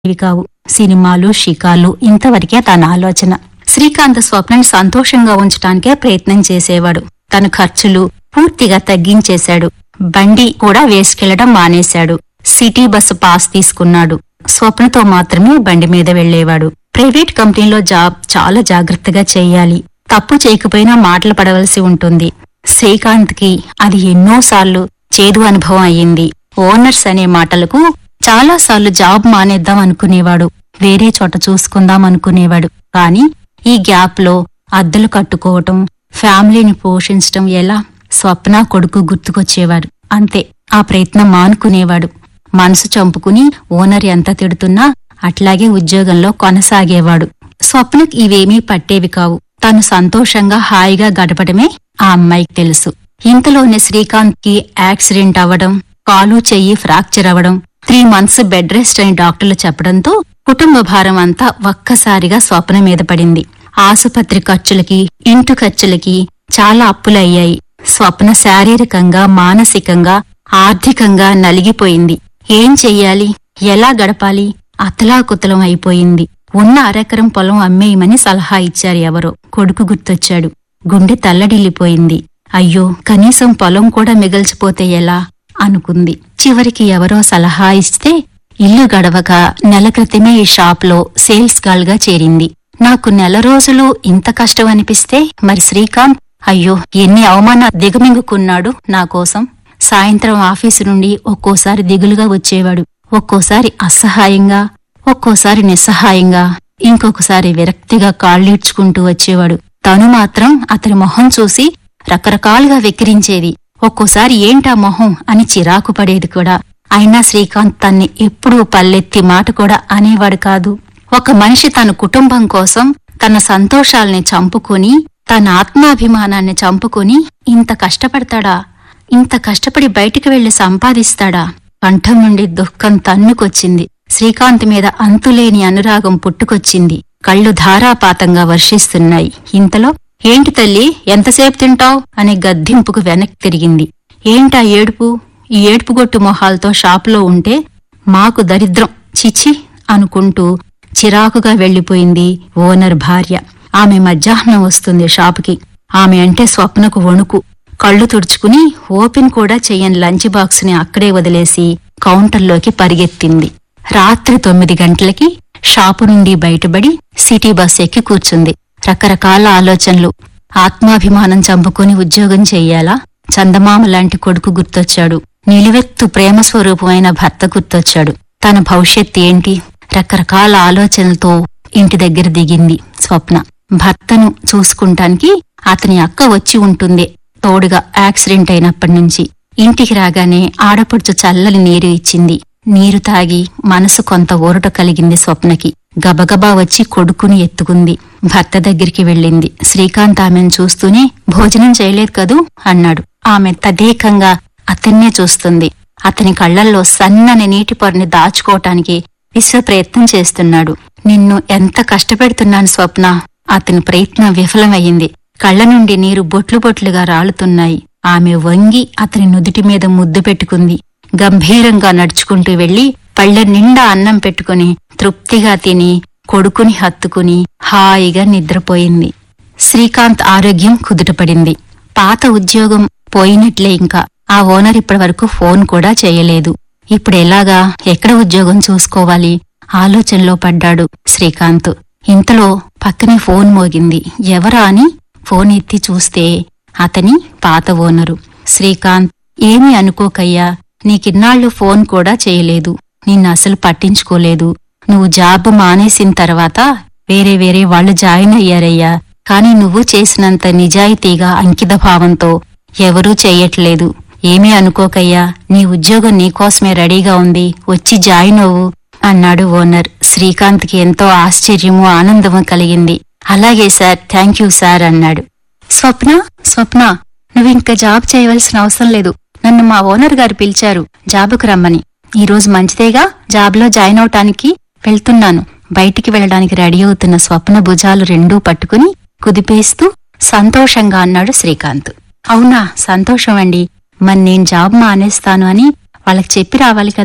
ఇవి కావు సినిమాలు షికార్లు ఇంతవరకే తన ఆలోచన శ్రీకాంత్ స్వప్నని సంతోషంగా ఉంచటానికే ప్రయత్నం చేసేవాడు తన ఖర్చులు పూర్తిగా తగ్గించేశాడు బండి కూడా వేసుకెళ్లడం మానేశాడు సిటీ బస్సు పాస్ తీసుకున్నాడు స్వప్నతో మాత్రమే బండి మీద వెళ్లేవాడు ప్రైవేట్ కంపెనీలో జాబ్ చాలా జాగ్రత్తగా చేయాలి తప్పు చేయకపోయినా మాటలు పడవలసి ఉంటుంది శ్రీకాంత్ కి అది ఎన్నోసార్లు చేదు అనుభవం అయ్యింది ఓనర్స్ అనే మాటలకు చాలాసార్లు జాబ్ మానేద్దాం అనుకునేవాడు వేరే చోట చూసుకుందాం అనుకునేవాడు కాని ఈ గ్యాప్ లో అద్దెలు కట్టుకోవటం ఫ్యామిలీని పోషించటం ఎలా స్వప్న కొడుకు గుర్తుకొచ్చేవాడు అంతే ఆ ప్రయత్నం మానుకునేవాడు మనసు చంపుకుని ఓనర్ ఎంత తిడుతున్నా అట్లాగే ఉద్యోగంలో కొనసాగేవాడు స్వప్నకి ఇవేమీ పట్టేవి కావు తను సంతోషంగా హాయిగా గడపడమే ఆ అమ్మాయికి తెలుసు ఇంతలోనే శ్రీకాంత్ కి యాక్సిడెంట్ అవ్వడం కాలు చెయ్యి ఫ్రాక్చర్ అవ్వడం త్రీ మంత్స్ బెడ్ రెస్ట్ అని డాక్టర్లు చెప్పడంతో కుటుంబ భారం అంతా ఒక్కసారిగా స్వప్న మీద పడింది ఆసుపత్రి ఖర్చులకి ఇంటి ఖర్చులకి చాలా అప్పులయ్యాయి స్వప్న శారీరకంగా మానసికంగా ఆర్థికంగా నలిగిపోయింది ఏం చెయ్యాలి ఎలా గడపాలి అతలాకుతలం అయిపోయింది ఉన్న అరెకరం పొలం అమ్మేయమని సలహా ఇచ్చారు ఎవరో కొడుకు గుర్తొచ్చాడు గుండె తల్లడిల్లిపోయింది అయ్యో కనీసం పొలం కూడా మిగల్చిపోతే ఎలా అనుకుంది చివరికి ఎవరో సలహా ఇస్తే ఇల్లు గడవక నెల క్రితమే ఈ షాప్లో సేల్స్ గర్ల్ గా చేరింది నాకు నెల రోజులు ఇంత కష్టం అనిపిస్తే మరి శ్రీకాంత్ అయ్యో ఎన్ని అవమాన దిగమింగుకున్నాడు నా కోసం సాయంత్రం ఆఫీసు నుండి ఒక్కోసారి దిగులుగా వచ్చేవాడు ఒక్కోసారి అసహాయంగా ఒక్కోసారి నిస్సహాయంగా ఇంకొకసారి విరక్తిగా కాళ్ళీడ్చుకుంటూ వచ్చేవాడు తను మాత్రం అతని మొహం చూసి రకరకాలుగా వెక్కిరించేది ఒక్కోసారి ఏంటా మొహం అని చిరాకు పడేది కూడా అయినా శ్రీకాంత్ తన్ని ఎప్పుడూ పల్లెత్తి మాట కూడా అనేవాడు కాదు ఒక మనిషి తన కుటుంబం కోసం తన సంతోషాల్ని చంపుకొని తన ఆత్మాభిమానాన్ని చంపుకొని ఇంత కష్టపడతాడా ఇంత కష్టపడి బయటికి వెళ్లి సంపాదిస్తాడా కంఠం నుండి దుఃఖం తన్నుకొచ్చింది శ్రీకాంత్ మీద అంతులేని అనురాగం పుట్టుకొచ్చింది కళ్ళు ధారాపాతంగా వర్షిస్తున్నాయి ఇంతలో ఏంటి తల్లి ఎంతసేపు తింటావ్ అనే గద్దింపుకు వెనక్కి తిరిగింది ఏంటా ఏడుపు ఈ ఏడుపుగొట్టు మొహాలతో షాపులో ఉంటే మాకు దరిద్రం చిచి అనుకుంటూ చిరాకుగా వెళ్లిపోయింది ఓనర్ భార్య ఆమె మధ్యాహ్నం వస్తుంది షాపుకి ఆమె అంటే స్వప్నకు వణుకు కళ్ళు తుడుచుకుని ఓపెన్ కూడా చెయ్యని లంచ్ బాక్స్ ని అక్కడే వదిలేసి కౌంటర్లోకి పరిగెత్తింది రాత్రి తొమ్మిది గంటలకి షాపు నుండి బయటపడి సిటీ బస్ ఎక్కి కూర్చుంది రకరకాల ఆలోచనలు ఆత్మాభిమానం చంపుకొని ఉద్యోగం చెయ్యాలా చందమామ లాంటి కొడుకు గుర్తొచ్చాడు నిలువెత్తు ప్రేమ స్వరూపమైన భర్త గుర్తొచ్చాడు తన భవిష్యత్ ఏంటి రకరకాల ఆలోచనలతో ఇంటి దగ్గర దిగింది స్వప్న భర్తను చూసుకుంటానికి అతని అక్క వచ్చి ఉంటుంది తోడుగా యాక్సిడెంట్ అయినప్పటి నుంచి ఇంటికి రాగానే ఆడపడుచు చల్లని నీరు ఇచ్చింది నీరు తాగి మనసు కొంత ఊరట కలిగింది స్వప్నకి గబగబా వచ్చి కొడుకుని ఎత్తుకుంది భర్త దగ్గరికి వెళ్ళింది శ్రీకాంత్ ఆమెను చూస్తూనే భోజనం చేయలేదు కదూ అన్నాడు ఆమె తదేకంగా అతన్నే చూస్తుంది అతని కళ్లల్లో సన్నని నీటి పొరని దాచుకోవటానికి విశ్వ ప్రయత్నం చేస్తున్నాడు నిన్ను ఎంత కష్టపెడుతున్నాను స్వప్న అతని ప్రయత్నం విఫలమయ్యింది కళ్ళ నుండి నీరు బొట్లు బొట్లుగా రాలుతున్నాయి ఆమె వంగి అతని నుదుటి మీద ముద్దు పెట్టుకుంది గంభీరంగా నడుచుకుంటూ వెళ్లి పళ్ళ నిండా అన్నం పెట్టుకుని తృప్తిగా తిని కొడుకుని హత్తుకుని హాయిగా నిద్రపోయింది శ్రీకాంత్ ఆరోగ్యం కుదుటపడింది పాత ఉద్యోగం పోయినట్లే ఇంకా ఆ ఓనర్ ఇప్పటివరకు ఫోన్ కూడా చేయలేదు ఇప్పుడు ఎలాగా ఎక్కడ ఉద్యోగం చూసుకోవాలి ఆలోచనలో పడ్డాడు శ్రీకాంత్ ఇంతలో పక్కనే ఫోన్ మోగింది ఎవరా అని ఫోన్ ఎత్తి చూస్తే అతని పాత ఓనరు శ్రీకాంత్ ఏమీ అనుకోకయ్యా నీకిన్నాళ్లు ఫోన్ కూడా చేయలేదు నిన్ను అసలు పట్టించుకోలేదు నువ్వు జాబ్ మానేసిన తర్వాత వేరే వేరే వాళ్ళు జాయిన్ అయ్యారయ్యా కాని నువ్వు చేసినంత నిజాయితీగా అంకిత భావంతో ఎవరూ చెయ్యట్లేదు ఏమీ అనుకోకయ్యా నీ ఉద్యోగం నీకోసమే రెడీగా ఉంది వచ్చి జాయిన్ అవ్వు అన్నాడు ఓనర్ శ్రీకాంత్కి ఎంతో ఆశ్చర్యము ఆనందము కలిగింది అలాగే సార్ థ్యాంక్ యూ సార్ అన్నాడు స్వప్న స్వప్న నువ్వింక జాబ్ చేయవలసిన అవసరం లేదు నన్ను మా ఓనర్ గారు పిలిచారు జాబుకు రమ్మని ఈ రోజు మంచిదేగా జాబ్లో జాయిన్ అవటానికి వెళ్తున్నాను బయటికి వెళ్ళడానికి రెడీ అవుతున్న స్వప్న భుజాలు రెండూ పట్టుకుని కుదిపేస్తూ సంతోషంగా అన్నాడు శ్రీకాంత్ అవునా సంతోషం అండి మరి నేను జాబ్ మానేస్తాను అని వాళ్ళకి చెప్పి రావాలి కదా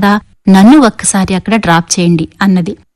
నన్ను ఒక్కసారి అక్కడ డ్రాప్ చేయండి అన్నది